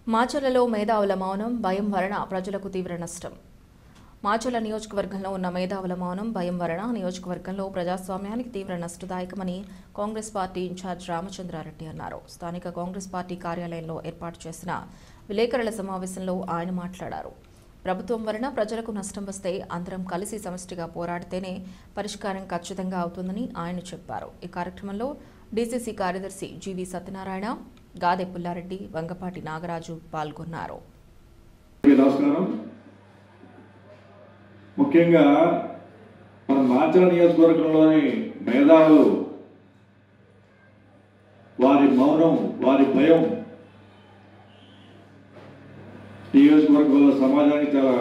మాచర్లలో మేధావుల మౌనం భయం వలన ప్రజలకు తీవ్ర నష్టం మాచర్ల నియోజకవర్గంలో ఉన్న మేధావుల మౌనం భయం వలన నియోజకవర్గంలో ప్రజాస్వామ్యానికి తీవ్ర నష్టదాయకమని కాంగ్రెస్ పార్టీ ఇన్ఛార్జ్ రామచంద్రారెడ్డి అన్నారు స్థానిక కాంగ్రెస్ పార్టీ కార్యాలయంలో ఏర్పాటు చేసిన విలేకరుల సమావేశంలో ఆయన మాట్లాడారు ప్రభుత్వం వలన ప్రజలకు నష్టం వస్తే అందరం కలిసి సమష్టిగా పోరాడితేనే పరిష్కారం ఖచ్చితంగా అవుతుందని ఆయన చెప్పారు ఈ కార్యక్రమంలో డీసీసీ కార్యదర్శి జీవి సత్యనారాయణ గాదె పుల్లారెడ్డి వంగపాటి నాగరాజు పాల్గొన్నారు అందరికీ నమస్కారం ముఖ్యంగా మన మాచల నియోజకవర్గంలోని మేధావులు వారి మౌనం వారి భయం నియోజకవర్గంలో సమాజానికి చాలా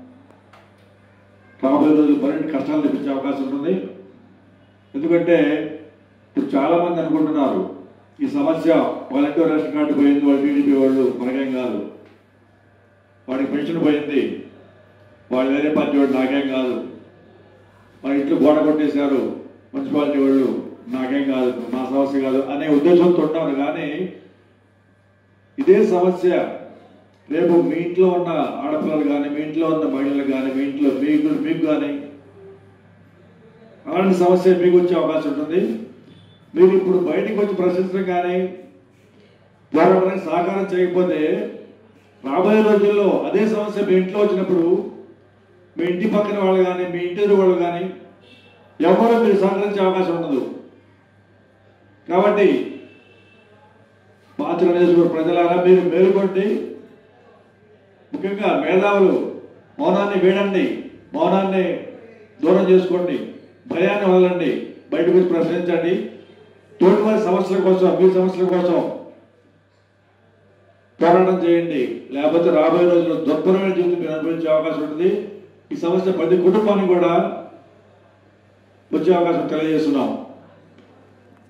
రాబోయే రోజులు మరిన్ని కష్టాలు తెప్పించే అవకాశం ఉంటుంది ఎందుకంటే ఇప్పుడు చాలా మంది అనుకుంటున్నారు ఈ సమస్య వాళ్ళంటూ రేషన్ కార్డు పోయింది వాళ్ళు టీడీపీ వాళ్ళు మనకేం కాదు వాడికి పెన్షన్ పోయింది వాళ్ళు వేరే పార్టీ వాడు నాకేం కాదు మన ఇంట్లో గోడ కొట్టేశారు మున్సిపాలిటీ వాళ్ళు నాకేం కాదు నా సమస్య కాదు అనే ఉద్దేశంతో ఉంటారు కానీ ఇదే సమస్య రేపు మీ ఇంట్లో ఉన్న ఆడపిల్లలు కానీ మీ ఇంట్లో ఉన్న మహిళలు కానీ మీ ఇంట్లో మీకు మీకు కానీ అలాంటి సమస్య మీకు వచ్చే అవకాశం ఉంటుంది మీరు ఇప్పుడు బయటికి వచ్చి ప్రశ్నించడం కానీ పోరాటానికి సహకారం చేయకపోతే రాబోయే రోజుల్లో అదే సమస్య మీ ఇంట్లో వచ్చినప్పుడు మీ ఇంటి పక్కన వాళ్ళు కానీ మీ ఇంటి ఎదురు వాళ్ళు కానీ ఎవరు మీరు సహకరించే అవకాశం ఉండదు కాబట్టి పాత్ర నియోజకవర్గ ప్రజలారా మీరు మేలుకొండి ముఖ్యంగా మేధావులు మౌనాన్ని వీడండి మౌనాన్ని దూరం చేసుకోండి భయాన్ని వదలండి బయటకు వచ్చి ప్రశ్నించండి తోటి వారి సమస్యల కోసం మీ సమస్యల కోసం పోరాటం చేయండి లేకపోతే రాబోయే రోజుల్లో దుర్భరమైన జీవితం మీరు అనుభవించే అవకాశం ఉంటుంది ఈ సమస్య ప్రతి కుటుంబానికి కూడా వచ్చే అవకాశం తెలియజేస్తున్నాం